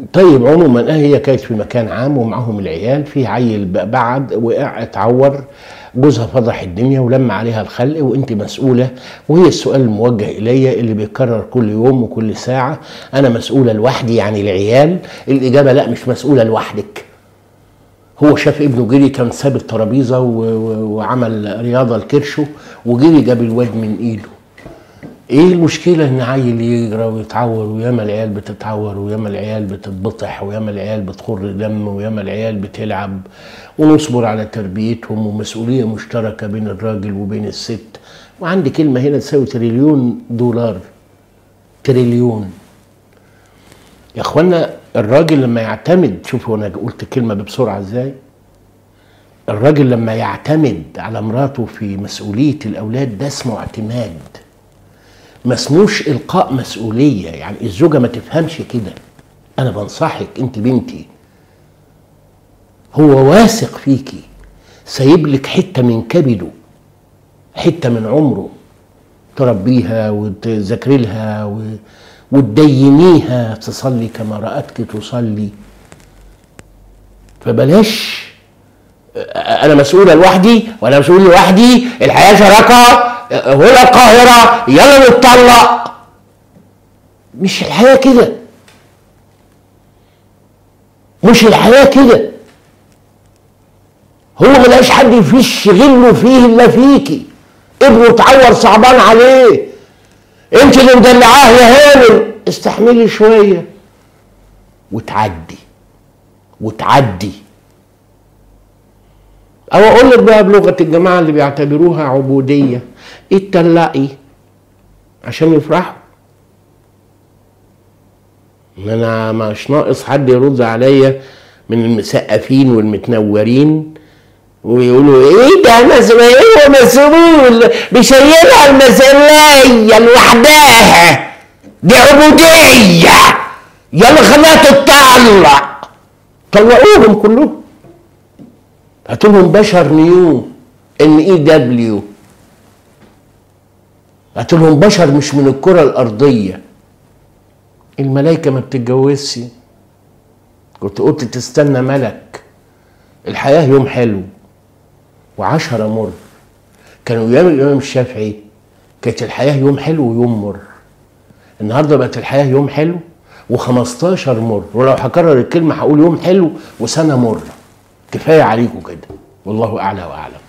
طيب عموما هي كانت في مكان عام ومعهم العيال في عيل ب- بعد وقع اتعور جوزها فضح الدنيا ولم عليها الخلق وانت مسؤوله وهي السؤال الموجه الي اللي بيتكرر كل يوم وكل ساعه انا مسؤوله لوحدي يعني العيال الاجابه لا مش مسؤوله لوحدك هو شاف ابنه جري كان ساب الترابيزه و- و- وعمل رياضه لكرشه وجري جاب الواد من ايده ايه المشكله ان عيل يجرى ويتعور وياما العيال بتتعور وياما العيال بتتبطح وياما العيال بتخر دم وياما العيال بتلعب ونصبر على تربيتهم ومسؤوليه مشتركه بين الراجل وبين الست وعندي كلمه هنا تساوي تريليون دولار تريليون يا اخوانا الراجل لما يعتمد شوفوا انا قلت كلمه بسرعه ازاي الراجل لما يعتمد على مراته في مسؤوليه الاولاد ده اسمه اعتماد ما اسموش القاء مسؤوليه يعني الزوجه ما تفهمش كده انا بنصحك انت بنتي هو واثق فيكي سايب لك حته من كبده حته من عمره تربيها وتذاكري لها و... وتدينيها تصلي كما رأتك تصلي فبلاش انا مسؤوله لوحدي وانا مسؤول لوحدي الحياه شراكه هنا القاهره يلا نتطلق مش الحياه كده مش الحياه كده هو ملقاش حد يفش غله فيه الا فيكي ابنه اتعور صعبان عليه انت اللي مدلعاه يا هانم استحملي شويه وتعدي وتعدي او اقول لك بقى بلغه الجماعه اللي بيعتبروها عبوديه اتطلقي عشان يفرحوا ان انا مش ناقص حد يرد عليا من المسقفين والمتنورين ويقولوا ايه ده مسؤول ايه مسؤول بيشيلها المسؤوليه لوحدها دي عبوديه يلا خليها تتطلق طلقوهم كلهم هاتوا لهم بشر نيو ان اي دبليو هاتوا لهم بشر مش من الكره الارضيه الملائكه ما بتتجوزش كنت قلت تستنى ملك الحياه يوم حلو وعشرة مر كانوا ايام الامام الشافعي كانت الحياه يوم حلو ويوم مر النهارده بقت الحياه يوم حلو و15 مر ولو هكرر الكلمه هقول يوم حلو وسنه مر كفايه عليكم كده والله اعلى واعلم